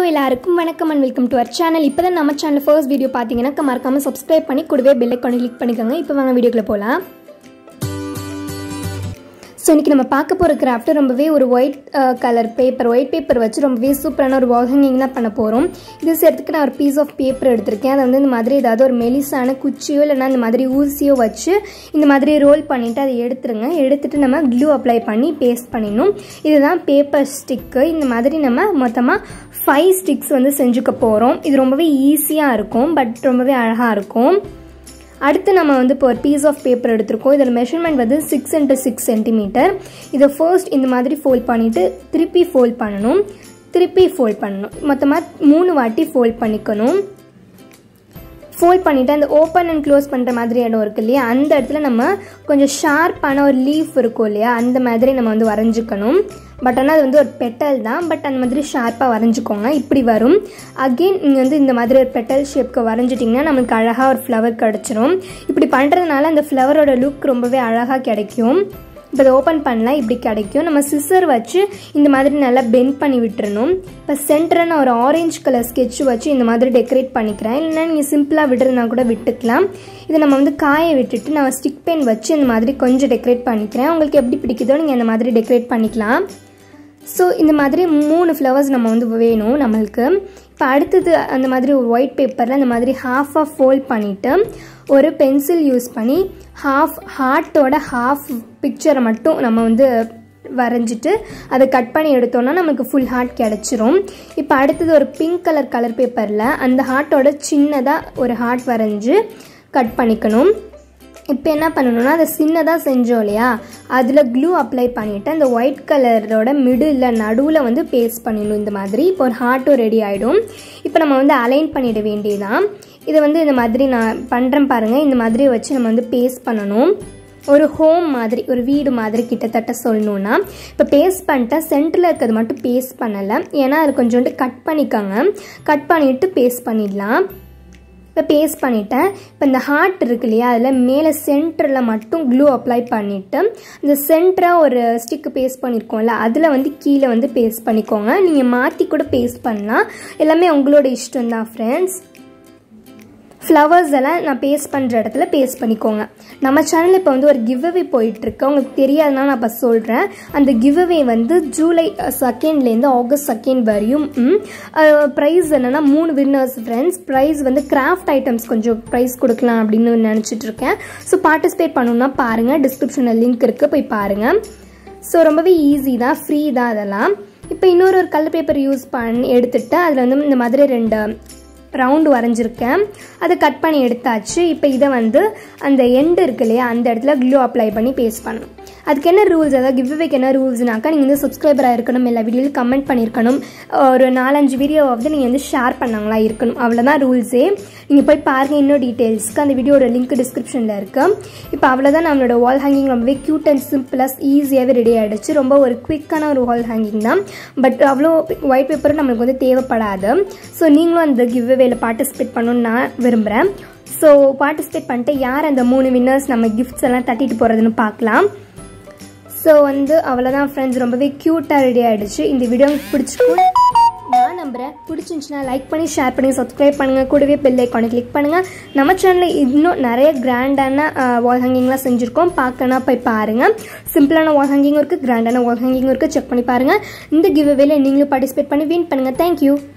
எல்லாருக்கும் வணக்கம் and welcome to our channel இப்போ தான் நம்ம சேனல் ஃபர்ஸ்ட் வீடியோ பார்த்தீங்கன்னா மறக்காமல் சப்ஸ்கிரைப் பண்ணி கூடவே பெல் ஐக்கானை கிளிக் பண்ணிக்கோங்க இப்போ வாங்க வீடியோக்குள்ள போகலாம் ஸோ இன்றைக்கி நம்ம பார்க்க போகிற கிராஃப்ட் ரொம்பவே ஒரு white colour paper white paper வச்சு ரொம்பவே சூப்பரான ஒரு வால் ஹேங்கிங் தான் பண்ண போகிறோம் இது சேர்த்துக்கு நான் ஒரு பீஸ் ஆஃப் பேப்பர் எடுத்திருக்கேன் அதை வந்து இந்த மாதிரி ஏதாவது ஒரு மெலிசான குச்சியோ இல்லைன்னா இந்த மாதிரி ஊசியோ வச்சு இந்த மாதிரி ரோல் பண்ணிவிட்டு அதை எடுத்துருங்க எடுத்துட்டு நம்ம க்ளூ அப்ளை பண்ணி பேஸ்ட் பண்ணிடணும் இதுதான் பேப்பர் ஸ்டிக்கு இந்த மாதிரி நம்ம மொத்தமாக ஃபைவ் ஸ்டிக்ஸ் வந்து செஞ்சுக்க போகிறோம் இது ரொம்பவே ஈஸியாக இருக்கும் பட் ரொம்பவே அழகாக இருக்கும் அடுத்து நம்ம வந்து இப்போ ஒரு பீஸ் ஆஃப் பேப்பர் எடுத்திருக்கோம் இதில் மெஷர்மெண்ட் வந்து சிக்ஸ் இன்ட்டு சிக்ஸ் சென்டிமீட்டர் இதை ஃபர்ஸ்ட் இந்த மாதிரி ஃபோல்ட் பண்ணிவிட்டு திருப்பி ஃபோல்ட் பண்ணணும் திருப்பி ஃபோல்ட் பண்ணணும் மொத்தமாக மூணு வாட்டி ஃபோல்ட் பண்ணிக்கணும் ஃபோல்ட் பண்ணிவிட்டு அந்த ஓப்பன் அண்ட் க்ளோஸ் பண்ணுற மாதிரி இடம் இருக்கு இல்லையா அந்த இடத்துல நம்ம கொஞ்சம் ஷார்ப்பான ஒரு லீஃப் இருக்கும் இல்லையா அந்த மாதிரி நம்ம வந்து வரைஞ்சிக்கணும் பட் ஆனால் அது வந்து ஒரு பெட்டல் தான் பட் அந்த மாதிரி ஷார்ப்பாக வரைஞ்சிக்கோங்க இப்படி வரும் அகெயின் நீங்கள் வந்து இந்த மாதிரி ஒரு பெட்டல் ஷேப்க்கு வரைஞ்சிட்டிங்கன்னா நமக்கு அழகாக ஒரு ஃப்ளவர் கிடச்சிரும் இப்படி பண்ணுறதுனால அந்த ஃப்ளவரோட லுக் ரொம்பவே அழகாக கிடைக்கும் இப்போ இதை ஓப்பன் பண்ணலாம் இப்படி கிடைக்கும் நம்ம சிசர் வச்சு இந்த மாதிரி நல்லா பெண்ட் பண்ணி விட்டுறணும் இப்போ சென்டராக நான் ஒரு ஆரஞ்சு கலர் ஸ்கெட்ச் வச்சு இந்த மாதிரி டெக்கரேட் பண்ணிக்கிறேன் இல்லைன்னா நீங்கள் சிம்பிளாக விடுறதுனா கூட விட்டுக்கலாம் இதை நம்ம வந்து காய விட்டுட்டு நான் ஸ்டிக் பென் வச்சு இந்த மாதிரி கொஞ்சம் டெக்கரேட் பண்ணிக்கிறேன் உங்களுக்கு எப்படி பிடிக்குதோ நீங்கள் இந்த மாதிரி டெக்கரேட் பண்ணிக்கலாம் ஸோ இந்த மாதிரி மூணு ஃப்ளவர்ஸ் நம்ம வந்து வேணும் நம்மளுக்கு இப்போ அடுத்தது அந்த மாதிரி ஒரு ஒயிட் பேப்பரில் இந்த மாதிரி ஹாஃப் ஆஃப் ஃபோல்ட் பண்ணிவிட்டு ஒரு பென்சில் யூஸ் பண்ணி ஹாஃப் ஹார்ட்டோட ஹாஃப் பிக்சரை மட்டும் நம்ம வந்து வரைஞ்சிட்டு அதை கட் பண்ணி எடுத்தோன்னா நமக்கு ஃபுல் ஹார்ட் கிடச்சிரும் இப்போ அடுத்தது ஒரு பிங்க் கலர் கலர் பேப்பரில் அந்த ஹார்ட்டோட சின்னதாக ஒரு ஹார்ட் வரைஞ்சி கட் பண்ணிக்கணும் இப்போ என்ன பண்ணணும்னா அதை சின்னதாக செஞ்சோம் இல்லையா அதில் க்ளூ அப்ளை பண்ணிவிட்டு அந்த ஒயிட் கலரோட மிடில் நடுவில் வந்து பேஸ்ட் பண்ணிடணும் இந்த மாதிரி இப்போ ஒரு ஹார்ட்டும் ரெடி ஆகிடும் இப்போ நம்ம வந்து அலைன் பண்ணிட வேண்டியதான் இதை வந்து இந்த மாதிரி நான் பண்ணுறேன் பாருங்கள் இந்த மாதிரி வச்சு நம்ம வந்து பேஸ்ட் பண்ணணும் ஒரு ஹோம் மாதிரி ஒரு வீடு மாதிரி கிட்டத்தட்ட சொல்லணுன்னா இப்போ பேஸ்ட் பண்ணிட்டேன் சென்டரில் இருக்கிறது மட்டும் பேஸ்ட் பண்ணலை ஏன்னா அது கொஞ்சோண்டு கட் பண்ணிக்கோங்க கட் பண்ணிவிட்டு பேஸ்ட் பண்ணிடலாம் இப்போ பேஸ்ட் பண்ணிட்டேன் இப்போ இந்த ஹார்ட் இருக்கு இல்லையா அதில் மேலே சென்டரில் மட்டும் க்ளூ அப்ளை பண்ணிவிட்டு இந்த சென்டராக ஒரு ஸ்டிக்கு பேஸ்ட் பண்ணியிருக்கோம்ல அதில் வந்து கீழே வந்து பேஸ்ட் பண்ணிக்கோங்க நீங்கள் மாற்றி கூட பேஸ்ட் பண்ணலாம் எல்லாமே உங்களோட இஷ்டம் தான் ஃப்ரெண்ட்ஸ் ஃப்ளவர்ஸ் எல்லாம் நான் பேஸ்ட் பண்ணுற இடத்துல பேஸ்ட் பண்ணிக்கோங்க நம்ம சேனலில் இப்போ வந்து ஒரு கிவ்அவே போயிட்டுருக்கு உங்களுக்கு தெரியாதுன்னா நான் இப்போ சொல்கிறேன் அந்த கிவ்அவே வந்து ஜூலை செகண்ட்லேருந்து ஆகஸ்ட் செகண்ட் வரையும் ப்ரைஸ் என்னென்னா மூணு வின்னர்ஸ் ஃப்ரெண்ட்ஸ் ப்ரைஸ் வந்து கிராஃப்ட் ஐட்டம்ஸ் கொஞ்சம் ப்ரைஸ் கொடுக்கலாம் அப்படின்னு நினச்சிட்டு இருக்கேன் ஸோ பார்ட்டிசிபேட் பண்ணணுன்னா பாருங்கள் டிஸ்கிரிப்ஷனில் லிங்க் இருக்குது போய் பாருங்கள் ஸோ ரொம்பவே ஈஸி தான் ஃப்ரீ தான் அதெல்லாம் இப்போ இன்னொரு ஒரு கலர் பேப்பர் யூஸ் பண்ணி எடுத்துகிட்டு அதில் வந்து இந்த மாதிரி ரெண்டு ரவுண்டு வரைஞ்சிருக்கேன் அதை கட் பண்ணி எடுத்தாச்சு இப்போ இதை வந்து அந்த எண்டு இருக்கு இல்லையா அந்த இடத்துல க்ளூ அப்ளை பண்ணி பேஸ்ட் பண்ணணும் அதுக்கு என்ன ரூல்ஸ் அதாவது கிவ்வேக்கு என்ன ரூல்ஸ்னாக்கா நீங்கள் வந்து சப்ஸ்கிரைபராக இருக்கணும் எல்லா வீடியோலையும் கமெண்ட் பண்ணியிருக்கணும் ஒரு நாலஞ்சு வீடியோவாவது நீங்கள் வந்து ஷேர் பண்ணாங்களா இருக்கணும் அவ்வளோதான் ரூல்ஸே நீங்கள் போய் பாருங்கள் இன்னும் டீட்டெயில்ஸ்க்கு அந்த வீடியோட லிங்க் டிஸ்கிரிப்ஷனில் இருக்குது இப்போ அவ்வளோதான் நம்மளோட வால் ஹேங்கிங் ரொம்பவே க்யூட் அண்ட் சிம்பிளஸ் ஈஸியாகவே ரெடி ஆகிடுச்சு ரொம்ப ஒரு குவிக்கான ஒரு வால் ஹேங்கிங் தான் பட் அவ்வளோ ஒயிட் பேப்பரும் நம்மளுக்கு வந்து தேவைப்படாது ஸோ நீங்களும் அந்த கிவ்வேல பார்ட்டிசிபேட் பண்ணணும்னு நான் விரும்புகிறேன் ஸோ பார்ட்டிசிபேட் பண்ணிட்டு யார் அந்த மூணு வின்னர்ஸ் நம்ம கிஃப்ட்ஸ் எல்லாம் தட்டிட்டு போகிறதுன்னு பார்க்கலாம் ஸோ வந்து அவ்வளோதான் ஃப்ரெண்ட்ஸ் ரொம்பவே க்யூட்டாக ரெடி ஆகிடுச்சு இந்த வீடியோ உங்களுக்கு பிடிச்சிருக்கும் நான் நம்புகிறேன் பிடிச்சிருந்துச்சுன்னா லைக் பண்ணி ஷேர் பண்ணி சப்ஸ்கிரைப் பண்ணுங்கள் கூடவே பெல் ஐக்கானை கிளிக் பண்ணுங்கள் நம்ம சேனலில் இன்னும் நிறைய கிராண்டான வால் ஹேங்கிங்லாம் செஞ்சுருக்கோம் பார்க்கனா போய் பாருங்கள் சிம்பிளான வால் ஹேங்கிங் இருக்குது கிராண்டான வால் ஹேங்கிங் இருக்குது செக் பண்ணி பாருங்கள் இந்த கிவ் அவேல நீங்களும் பார்ட்டிசிபேட் பண்ணி வின் பண்ணுங்கள் தேங்க்யூ